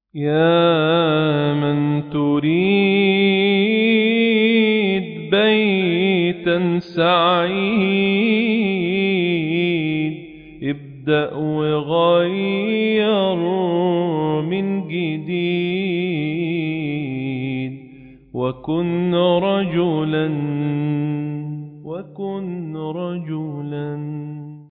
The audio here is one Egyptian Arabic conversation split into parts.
يا من تريد بيتا سعيد ابدأ وغير من جديد وكن رجلا وكن رجلا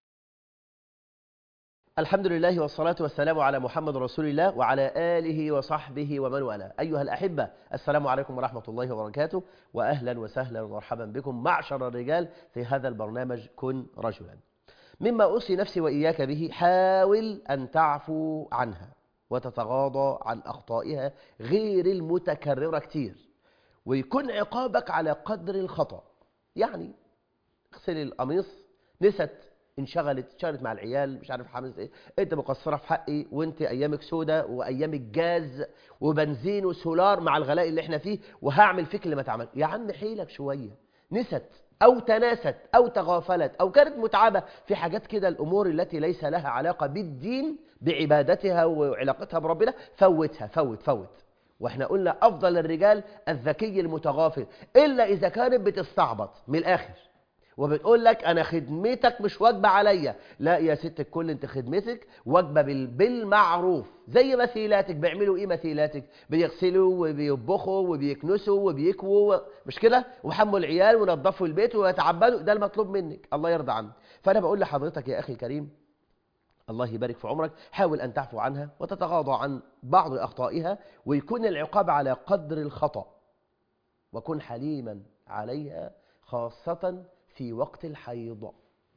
الحمد لله والصلاة والسلام على محمد رسول الله وعلى آله وصحبه ومن والاه أيها الأحبة السلام عليكم ورحمة الله وبركاته وأهلا وسهلا ومرحبا بكم معشر الرجال في هذا البرنامج كن رجلا مما أوصي نفسي وإياك به حاول أن تعفو عنها وتتغاضى عن أخطائها غير المتكررة كتير ويكون عقابك على قدر الخطأ يعني اغسل القميص نست انشغلت انشغلت مع العيال مش عارف حامل ايه انت مقصره في حقي وانت ايامك سودة وايامك جاز وبنزين وسولار مع الغلاء اللي احنا فيه وهعمل فيك اللي ما تعمل يا عم حيلك شويه نست او تناست او تغافلت او كانت متعبه في حاجات كده الامور التي ليس لها علاقه بالدين بعبادتها وعلاقتها بربنا فوتها فوت فوت واحنا قلنا افضل الرجال الذكي المتغافل الا اذا كانت بتستعبط من الاخر وبتقول لك انا خدمتك مش واجبه عليا لا يا ست الكل انت خدمتك واجبه بال- بالمعروف زي مثيلاتك بيعملوا ايه مثيلاتك بيغسلوا وبيطبخوا وبيكنسوا وبيكووا مش كده وحموا العيال ونظفوا البيت ويتعبدوا ده المطلوب منك الله يرضى عنك فانا بقول لحضرتك يا اخي الكريم الله يبارك في عمرك حاول أن تعفو عنها وتتغاضى عن بعض أخطائها ويكون العقاب على قدر الخطأ وكن حليما عليها خاصة في وقت الحيض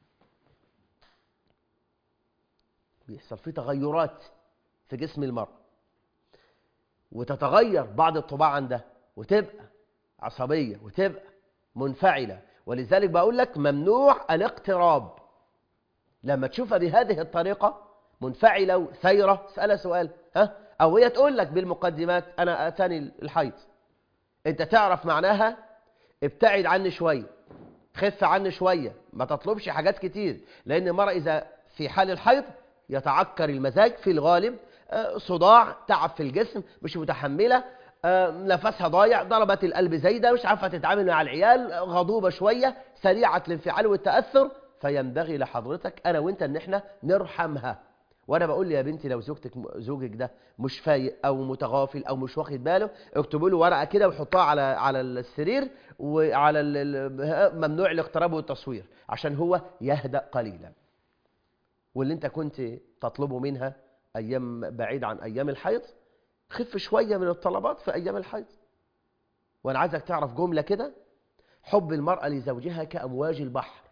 بيحصل فيه تغيرات في جسم المرأة وتتغير بعض الطباع عندها وتبقى عصبية وتبقى منفعلة ولذلك بقول لك ممنوع الاقتراب لما تشوفها بهذه الطريقة منفعلة وثيرة اسألها سؤال ها أو هي تقول لك بالمقدمات أنا أتاني الحيض أنت تعرف معناها ابتعد عني شوية خف عني شوية ما تطلبش حاجات كتير لأن المرأة إذا في حال الحيض يتعكر المزاج في الغالب آه، صداع تعب في الجسم مش متحملة آه، نفسها ضايع ضربت القلب زايدة مش عارفة تتعامل مع العيال غضوبة شوية سريعة الانفعال والتأثر فينبغي لحضرتك أنا وإنت إن إحنا نرحمها وأنا بقول لي يا بنتي لو زوجتك زوجك ده مش فايق أو متغافل أو مش واخد باله اكتبوا له ورقة كده وحطها على على السرير وعلى ال- ال- ممنوع الاقتراب والتصوير عشان هو يهدأ قليلا واللي انت كنت تطلبه منها ايام بعيد عن ايام الحيض خف شويه من الطلبات في ايام الحيض وانا عايزك تعرف جمله كده حب المراه لزوجها كامواج البحر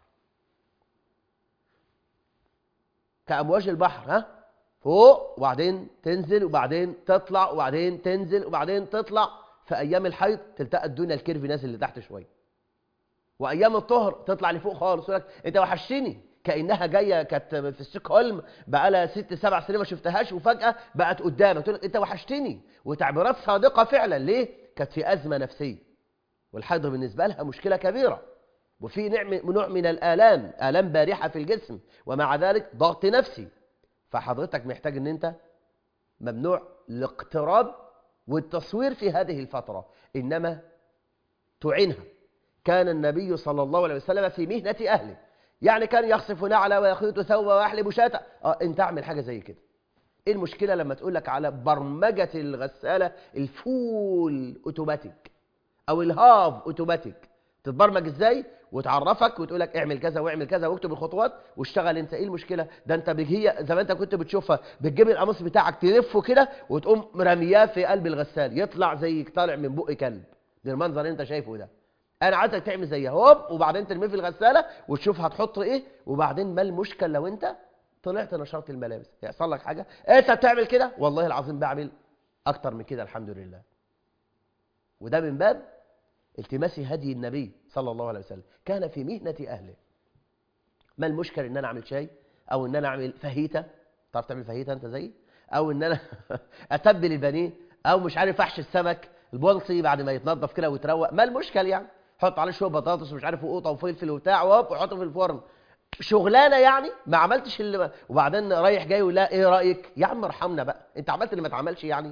كامواج البحر ها فوق وبعدين تنزل وبعدين تطلع وبعدين تنزل وبعدين تطلع في ايام الحيض تلتقى الدنيا الكيرف نازل لتحت شويه وايام الطهر تطلع لفوق خالص يقول لك انت وحشتني كانها جايه كانت في ستوكهولم بقالها ست سبع سنين ما شفتهاش وفجاه بقت قدامك تقول لك انت وحشتني وتعبيرات صادقه فعلا ليه كانت في ازمه نفسيه والحيض بالنسبه لها مشكله كبيره وفي نوع من- نوع من الالام الام بارحه في الجسم ومع ذلك ضغط نفسي فحضرتك محتاج ان انت ممنوع الاقتراب والتصوير في هذه الفتره انما تعينها كان النبي صلى الله عليه وسلم في مهنة أهله يعني كان يخصف نعلة ويخيط ثوبه ويحلب شاة اه انت اعمل حاجة زي كده ايه المشكلة لما تقول لك على برمجة الغسالة الفول اوتوماتيك او الهاف اوتوماتيك تتبرمج ازاي وتعرفك وتقول لك اعمل كذا واعمل كذا واكتب الخطوات واشتغل انت ايه المشكله ده انت بج- هي زي ما انت كنت بتشوفها بتجيب القميص بتاعك تلفه كده وتقوم رمياه في قلب الغسال يطلع زي طالع من بق كلب ده المنظر اللي انت شايفه ده انا عايزك تعمل زيها هوب وبعدين ترميه في الغساله وتشوف هتحط ايه وبعدين ما المشكله لو انت طلعت نشرت الملابس يحصل لك حاجه انت بتعمل كده والله العظيم بعمل اكتر من كده الحمد لله وده من باب التماس هدي النبي صلى الله عليه وسلم كان في مهنه اهله ما المشكله ان انا اعمل شاي او ان انا اعمل فاهيتا تعرف تعمل فاهيتا انت زيي او ان انا اتبل البانيه او مش عارف احشي السمك البولصي بعد ما يتنضف كده ويتروق ما المشكل يعني حط عليه شويه بطاطس ومش عارف وقوطه وفلفل وبتاع وهوب وحطه في الفرن شغلانه يعني ما عملتش اللي وبعدين رايح جاي ولا ايه رايك يا عم ارحمنا بقى انت عملت اللي ما اتعملش يعني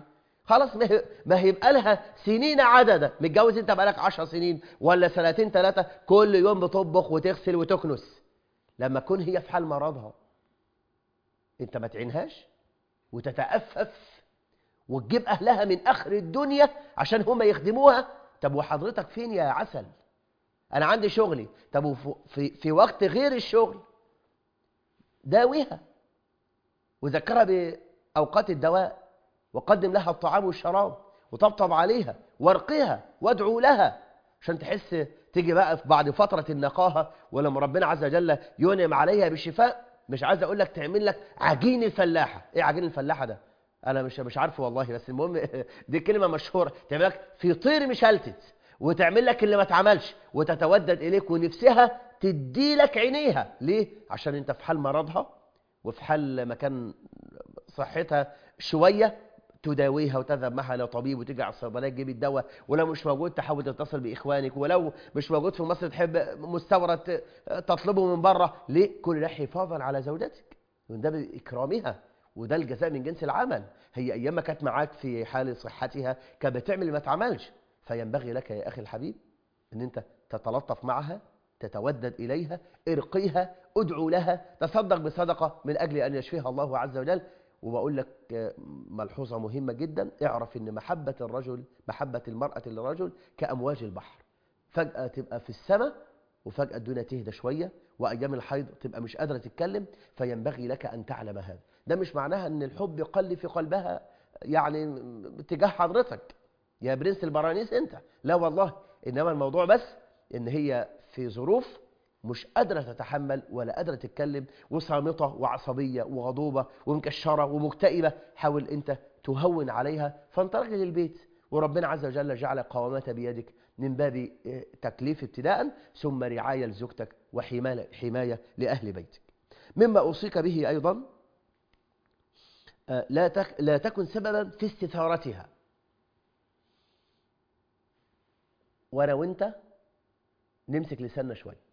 خلاص ما هي- ما هيبقى لها سنين عددة متجوز انت بقالك عشر سنين ولا سنتين ثلاثة كل يوم بتطبخ وتغسل وتكنس لما تكون هي في حال مرضها انت ما تعينهاش وتتأفف وتجيب أهلها من آخر الدنيا عشان هم يخدموها طب وحضرتك فين يا عسل أنا عندي شغلي طب وف- في, في وقت غير الشغل داويها وذكرها بأوقات الدواء وقدم لها الطعام والشراب وطبطب عليها وارقيها وادعو لها عشان تحس تيجي بقى في بعد فترة النقاهة ولما ربنا عز وجل ينعم عليها بالشفاء مش عايز اقول لك تعمل لك عجين الفلاحة ايه عجين الفلاحة ده انا مش مش عارفه والله بس المهم دي كلمة مشهورة تعمل لك في طير مشلتت وتعمل لك اللي ما اتعملش وتتودد اليك ونفسها تدي لك عينيها ليه عشان انت في حال مرضها وفي حال مكان صحتها شوية تداويها وتذهب معها لطبيب وتيجي على الصيدليه تجيب الدواء ولو مش موجود تحاول تتصل باخوانك ولو مش موجود في مصر تحب مستورد ت- تطلبه من بره ليه كل ده حفاظا على زوجتك وده باكرامها وده الجزاء من جنس العمل هي ايام ما كانت معاك في حال صحتها كانت بتعمل ما تعملش فينبغي لك يا اخي الحبيب ان انت تتلطف معها تتودد اليها ارقيها ادعو لها تصدق بصدقه من اجل ان يشفيها الله عز وجل وبقول لك آه، ملحوظة مهمة جدا اعرف ان محبة الرجل محبة المرأة للرجل كأمواج البحر فجأة تبقى في السماء وفجأة الدنيا تهدى شوية وأيام الحيض تبقى مش قادرة تتكلم فينبغي لك أن تعلم هذا ده مش معناها أن الحب يقل في قلبها يعني تجاه حضرتك يا برنس البرانيس أنت لا والله إنما الموضوع بس إن هي في ظروف مش قادرة تتحمل ولا قادرة تتكلم وصامتة وعصبية وغضوبة ومكشرة ومكتئبة حاول أنت تهون عليها فانطلق للبيت وربنا عز وجل جعل قوامات بيدك من باب آه، تكليف ابتداء ثم رعاية لزوجتك وحماية حماية لأهل بيتك مما أوصيك به أيضا آه، لا تك لا تكن سببا في استثارتها وانا وانت نمسك لساننا شويه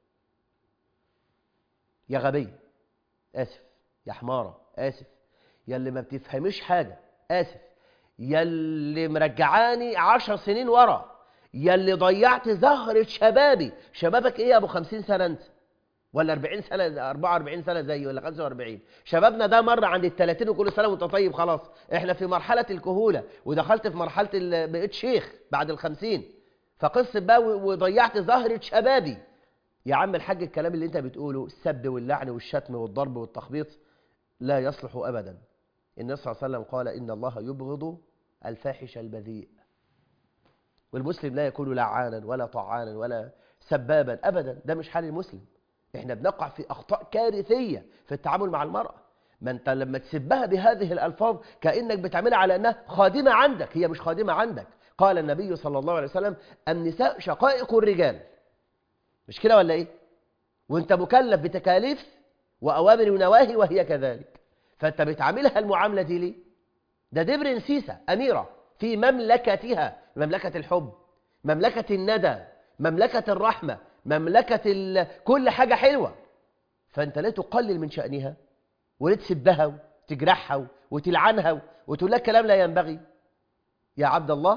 يا غبي اسف يا حماره اسف يا اللي ما بتفهمش حاجه اسف يا اللي مرجعاني عشر سنين ورا يا اللي ضيعت زهرة شبابي شبابك ايه يا ابو خمسين سنة انت ولا 40 سنة 44 سنة زي ولا 45 شبابنا ده مر عند ال 30 وكل سنة وانت طيب خلاص احنا في مرحلة الكهولة ودخلت في مرحلة ال- بقيت شيخ بعد ال 50 فقصة بقى و- وضيعت زهرة شبابي يا عم الحاج الكلام اللي انت بتقوله السب واللعن والشتم والضرب والتخبيط لا يصلح ابدا النبي صلى الله عليه وسلم قال ان الله يبغض الفاحش البذيء والمسلم لا يكون لعانا ولا طعانا ولا سبابا ابدا ده مش حال المسلم احنا بنقع في اخطاء كارثيه في التعامل مع المراه ما انت لما تسبها بهذه الالفاظ كانك بتعملها على انها خادمه عندك هي مش خادمه عندك قال النبي صلى الله عليه وسلم النساء شقائق الرجال مش كده ولا ايه وانت مكلف بتكاليف واوامر ونواهي وهي كذلك فانت بتعاملها المعامله دي ليه ده دي برنسيسة أميرة في مملكتها مملكة الحب مملكة الندى مملكة الرحمة مملكة ال... كل حاجة حلوة فأنت لا تقلل من شأنها ولا تسبها وتجرحها وتلعنها وتقول لها كلام لا ينبغي يا عبد الله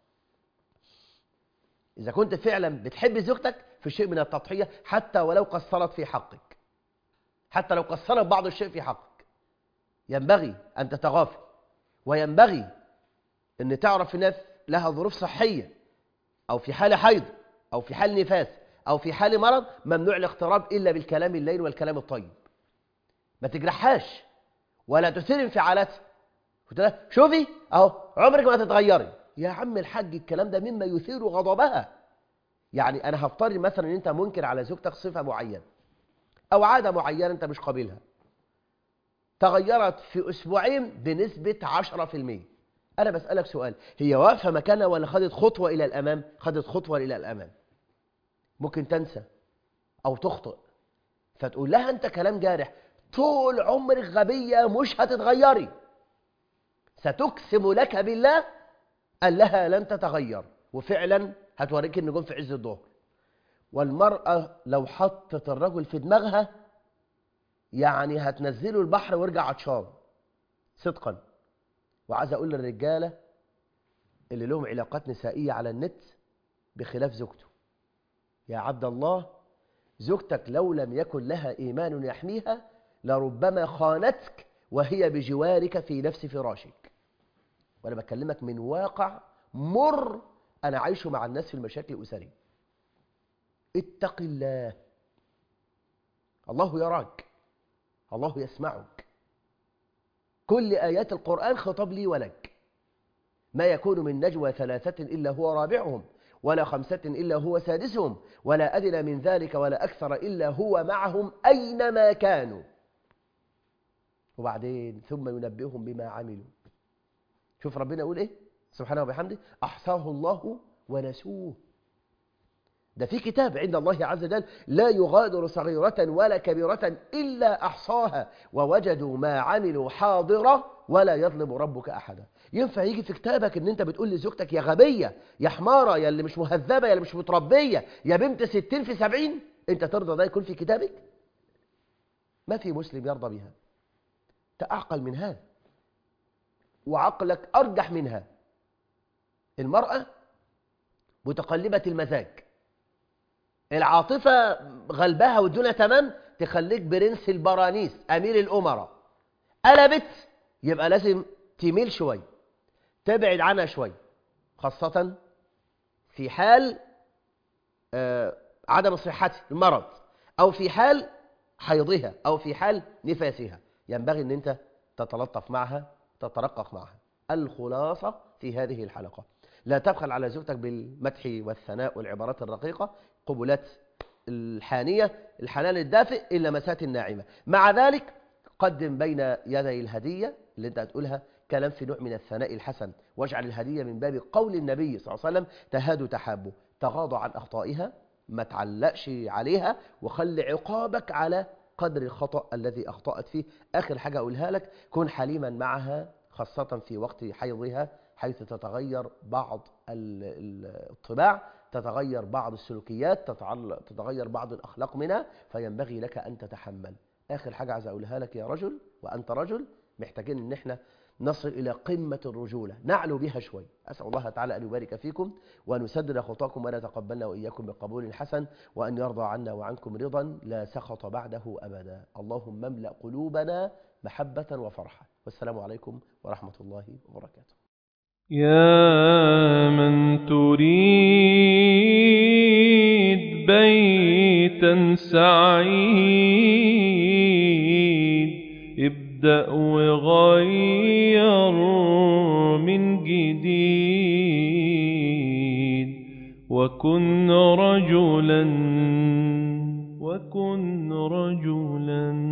إذا كنت فعلا بتحب زوجتك في شيء من التضحية حتى ولو قصرت في حقك حتى لو قصرت بعض الشيء في حقك ينبغي أن تتغافل وينبغي أن تعرف الناس لها ظروف صحية أو في حال حيض أو في حال نفاس أو في حال مرض ممنوع الاقتراب إلا بالكلام اللين والكلام الطيب ما تجرحهاش ولا تثير انفعالاتها قلت لها شوفي اهو عمرك ما تتغيري يا عم الحاج الكلام ده مما يثير غضبها يعني انا هفترض مثلا ان انت منكر على زوجتك صفه معينه او عاده معينه انت مش قابلها تغيرت في اسبوعين بنسبه 10% انا بسالك سؤال هي واقفه مكانها ولا خدت خطوه الى الامام خدت خطوه الى الامام ممكن تنسى او تخطئ فتقول لها انت كلام جارح طول عمرك غبيه مش هتتغيري ستقسم لك بالله قال لها لن تتغير وفعلا هتوريك النجوم في عز الظهر والمرأة لو حطت الرجل في دماغها يعني هتنزله البحر ويرجع عطشان صدقا وعايز اقول للرجاله اللي لهم علاقات نسائية على النت بخلاف زوجته يا عبد الله زوجتك لو لم يكن لها إيمان يحميها لربما خانتك وهي بجوارك في نفس فراشك وأنا بكلمك من واقع مر أنا عايشه مع الناس في المشاكل الأسرية اتق الله الله يراك الله يسمعك كل آيات القرآن خطاب لي ولك ما يكون من نجوى ثلاثة إلا هو رابعهم ولا خمسة إلا هو سادسهم ولا أدنى من ذلك ولا أكثر إلا هو معهم أينما كانوا وبعدين ثم ينبئهم بما عملوا شوف ربنا يقول إيه سبحانه وبحمده أحصاه الله ونسوه ده في كتاب عند الله عز وجل لا يغادر صغيرة ولا كبيرة إلا أحصاها ووجدوا ما عملوا حاضرة ولا يظلم ربك أحدا ينفع يجي في كتابك ان انت بتقول لزوجتك يا غبية يا حمارة يا اللي مش مهذبة يا اللي مش متربية يا بنت ستين في سبعين انت ترضى ده يكون في كتابك ما في مسلم يرضى بها تأعقل من هذا وعقلك أرجح منها المرأة متقلبة المزاج العاطفة غلبها والدنيا تمام تخليك برنس البرانيس أمير الأمراء قلبت يبقى لازم تميل شوي تبعد عنها شوي خاصة في حال آه عدم صحتها المرض أو في حال حيضها أو في حال نفاسها ينبغي أن أنت تتلطف معها تترقق معها الخلاصة في هذه الحلقة لا تبخل على زوجتك بالمدح والثناء والعبارات الرقيقة قبلات الحانية الحنان الدافئ اللمسات الناعمة مع ذلك قدم بين يدي الهدية اللي انت هتقولها كلام في نوع من الثناء الحسن واجعل الهدية من باب قول النبي صلى الله عليه وسلم تهادوا تحابوا تغاضى عن أخطائها ما تعلقش عليها وخلي عقابك على قدر الخطأ الذي أخطأت فيه آخر حاجة أقولها لك كن حليما معها خاصة في وقت حيضها حيث تتغير بعض الطباع تتغير بعض السلوكيات تتغير بعض الأخلاق منها فينبغي لك أن تتحمل آخر حاجة عايز أقولها لك يا رجل وأنت رجل محتاجين أن احنا نصل إلى قمة الرجولة نعلو بها شوي أسأل الله تعالى أن يبارك فيكم وأن يسدد خطاكم وأن يتقبلنا وإياكم بقبول حسن وأن يرضى عنا وعنكم رضا لا سخط بعده أبدا اللهم املأ قلوبنا محبة وفرحة والسلام عليكم ورحمة الله وبركاته يا من تريد بيتا سعيد ابدأ وغير من جديد وكن رجلا وكن رجلا